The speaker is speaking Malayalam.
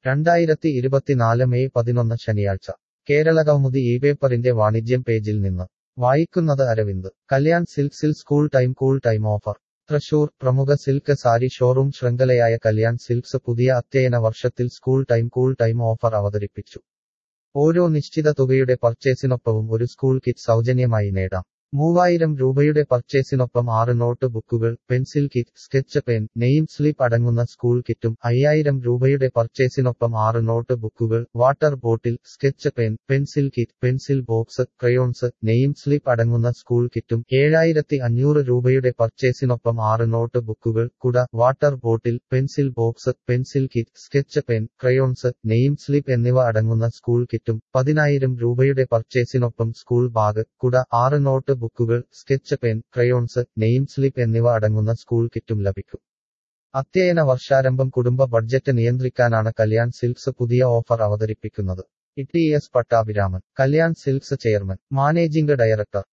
രണ്ടായിരത്തി ഇരുപത്തിനാല് മെയ് പതിനൊന്ന് ശനിയാഴ്ച കേരള കൗമുദി ഈ പേപ്പറിന്റെ വാണിജ്യം പേജിൽ നിന്ന് വായിക്കുന്നത് അരവിന്ദ് കല്യാൺ സിൽക്സിൽ school time cool time offer Thrissur പ്രമുഖ സിൽക്ക് സാരി ഷോറൂം ശൃംഖലയായ കല്യാൺ സിൽക്സ് പുതിയ അധ്യയന വർഷത്തിൽ school time cool time offer അവതരിപ്പിച്ചു ഓരോ നിശ്ചിത തുകയുടെ പർച്ചേസിനൊപ്പവും ഒരു സ്കൂൾ കിറ്റ് സൗജന്യമായി നേടാം മൂവായിരം രൂപയുടെ പർച്ചേസിനൊപ്പം ആറ് നോട്ട് ബുക്കുകൾ pencil kit sketch pen name slip അടങ്ങുന്ന സ്കൂൾ കിറ്റും അയ്യായിരം രൂപയുടെ പർച്ചേസിനൊപ്പം ആറ് നോട്ട് ബുക്കുകൾ water bottle sketch pen pencil kit pencil box crayons name slip അടങ്ങുന്ന സ്കൂൾ കിറ്റും ഏഴായിരത്തി അഞ്ഞൂറ് രൂപയുടെ പർച്ചേസിനൊപ്പം ആറ് നോട്ട് ബുക്കുകൾ കുട water bottle pencil box pencil kit sketch pen crayons name slip എന്നിവ അടങ്ങുന്ന സ്കൂൾ കിറ്റും പതിനായിരം രൂപയുടെ പർച്ചേസിനൊപ്പം സ്കൂൾ ബാഗ് കുട ആറ് നോട്ട് ബുക്കുകൾ sketch pen crayons name slip എന്നിവ അടങ്ങുന്ന സ്കൂൾ കിറ്റും ലഭിക്കും അധ്യയന വർഷാരംഭം കുടുംബ ബഡ്ജറ്റ് നിയന്ത്രിക്കാനാണ് കല്യാൺ സിൽക്സ് പുതിയ ഓഫർ അവതരിപ്പിക്കുന്നത് E T S Pattabhiraman Kalyan silks chairman managing director